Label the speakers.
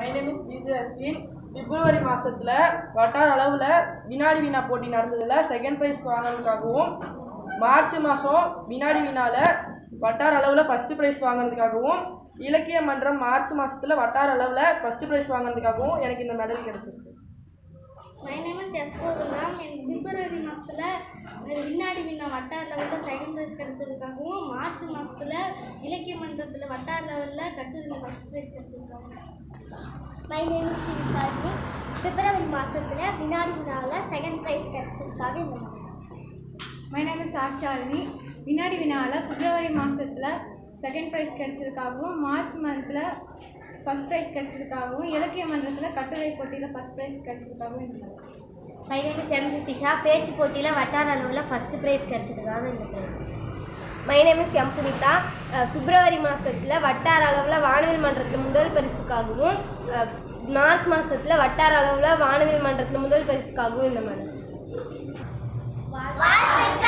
Speaker 1: my name is Vijay Ashwin பிப்ரவரி மாதத்தில் வட்டார அளவில் வினாடி வினா போட்டி நடந்ததில் செகண்ட் ப்ரைஸ் வாங்கினதுக்காகவும் மார்ச் மாதம் வினாடி வினால வட்டார அளவில் ஃபஸ்ட்டு ப்ரைஸ் வாங்கினதுக்காகவும் இலக்கிய மன்றம் மார்ச் மாதத்தில் வட்டார அளவில் ஃபஸ்ட்டு ப்ரைஸ் வாங்கினதுக்காகவும் எனக்கு இந்த மெடல் கிடச்சிருக்கு
Speaker 2: my name is S Gokulam எனக்கு பிப்ரவரி மாதத்தில் விண்ணாடி விண்ணா வட்டார லெவலில் செகண்ட் ப்ரைஸ் கிடைச்சதுக்காகவும் மார்ச் மாதத்தில் இலக்கிய மன்றத்தில் வட்டார லெவலில் கட்டுரையில் ஃபஸ்ட் ப்ரைஸ் கிடைச்சதுக்காகவும்
Speaker 3: மை நேம் இஸ் ஸ்ரீ பிப்ரவரி மாதத்தில் வினாடி வினாவில் செகண்ட் ப்ரைஸ் கிடைச்சதுக்காக இந்த மாதிரி
Speaker 4: மை நேம் இஸ் ஆஷாலினி வினாடி வினாவில் பிப்ரவரி மாதத்தில் செகண்ட் ப்ரைஸ் கிடைச்சதுக்காகவும் மார்ச் மந்தில் ஃபஸ்ட் ப்ரைஸ் கிடைச்சதுக்காகவும் இலக்கிய மன்றத்தில் கட்டுரை போட்டியில் ஃபஸ்ட் ப்ரைஸ் கிடைச்சதுக்காகவும் இந்த மாதிரி
Speaker 3: my name is M Sithisha பேச்சு போட்டியில் வட்டார அளவில் ஃபஸ்ட்டு ப்ரைஸ் கிடைச்சதுக்காக இந்த prize
Speaker 5: my name is M Punitha அஹ் பிப்ரவரி மாதத்தில் வட்டார அளவில் வானவில் மன்றத்தில் முதல் பரிசுக்காகவும் அஹ் மார்ச் மாதத்தில் வட்டார அளவில் வானவில் மன்றத்தில் முதல் பரிசுக்காகவும் இந்த மாதிரி
Speaker 3: வாழ்த்துக்கள்